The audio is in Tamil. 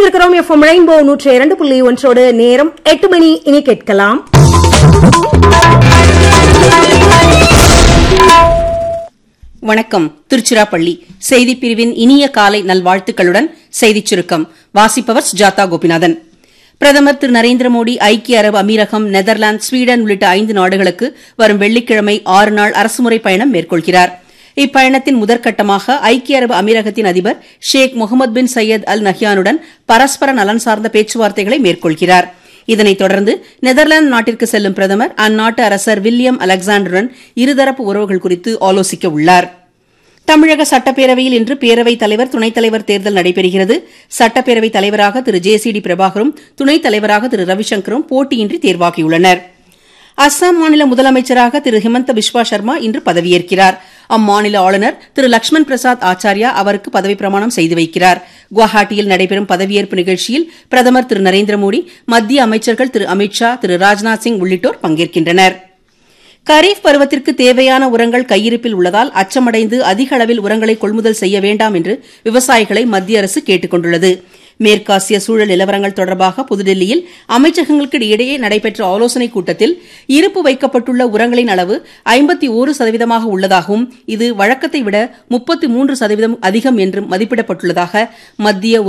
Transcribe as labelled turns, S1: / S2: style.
S1: இணைந்திருக்கிறோம் எஃப்எம் ரெயின்போ நூற்றி இரண்டு புள்ளி ஒன்றோடு நேரம் எட்டு மணி இனி கேட்கலாம்
S2: வணக்கம் திருச்சிராப்பள்ளி செய்திப் பிரிவின் இனிய காலை நல்வாழ்த்துக்களுடன் செய்திச் சுருக்கம் வாசிப்பவர் ஜாதா கோபிநாதன் பிரதமர் திரு நரேந்திர மோடி ஐக்கிய அரபு அமீரகம் நெதர்லாந்து ஸ்வீடன் உள்ளிட்ட ஐந்து நாடுகளுக்கு வரும் வெள்ளிக்கிழமை ஆறு நாள் அரசுமுறை பயணம் மேற்கொள்கிறார் இப்பயணத்தின் முதற்கட்டமாக ஐக்கிய அரபு அமீரகத்தின் அதிபர் ஷேக் முகமது பின் சையத் அல் நஹ்யானுடன் பரஸ்பர நலன் சார்ந்த பேச்சுவார்த்தைகளை மேற்கொள்கிறார் இதனைத் தொடர்ந்து நெதர்லாந்து நாட்டிற்கு செல்லும் பிரதமர் அந்நாட்டு அரசர் வில்லியம் அலெக்சாண்டருடன் இருதரப்பு உறவுகள் குறித்து ஆலோசிக்க உள்ளார் தமிழக சட்டப்பேரவையில் இன்று பேரவைத் தலைவர் துணைத் தலைவர் தேர்தல் நடைபெறுகிறது சட்டப்பேரவைத் தலைவராக திரு ஜே சி டி பிரபாகரும் துணைத் தலைவராக திரு ரவிசங்கரும் போட்டியின்றி தேர்வாகியுள்ளனர் அஸ்ஸாம் மாநில முதலமைச்சராக திரு ஹிமந்த பிஸ்வா சர்மா இன்று பதவியேற்கிறார் அம்மாநில ஆளுநர் திரு லக்ஷ்மண் பிரசாத் ஆச்சாரியா அவருக்கு பதவிப் பிரமாணம் செய்து வைக்கிறார் குவஹாட்டியில் நடைபெறும் பதவியேற்பு நிகழ்ச்சியில் பிரதமர் திரு நரேந்திர மோடி மத்திய அமைச்சர்கள் திரு அமித் ஷா திரு ராஜ்நாத் சிங் உள்ளிட்டோர் பங்கேற்கின்றனர் கரீஃப் பருவத்திற்கு தேவையான உரங்கள் கையிருப்பில் உள்ளதால் அச்சமடைந்து அதிக அளவில் உரங்களை கொள்முதல் செய்ய வேண்டாம் என்று விவசாயிகளை மத்திய அரசு கேட்டுக் கொண்டுள்ளது மேற்காசிய சூழல் நிலவரங்கள் தொடர்பாக புதுடெல்லியில் அமைச்சகங்களுக்கு இடையே நடைபெற்ற ஆலோசனைக் கூட்டத்தில் இருப்பு வைக்கப்பட்டுள்ள உரங்களின் அளவு ஐம்பத்தி ஒரு சதவீதமாக உள்ளதாகவும் இது வழக்கத்தை விட முப்பத்தி மூன்று சதவீதம் அதிகம் என்றும் மதிப்பிடப்பட்டுள்ளதாக மத்திய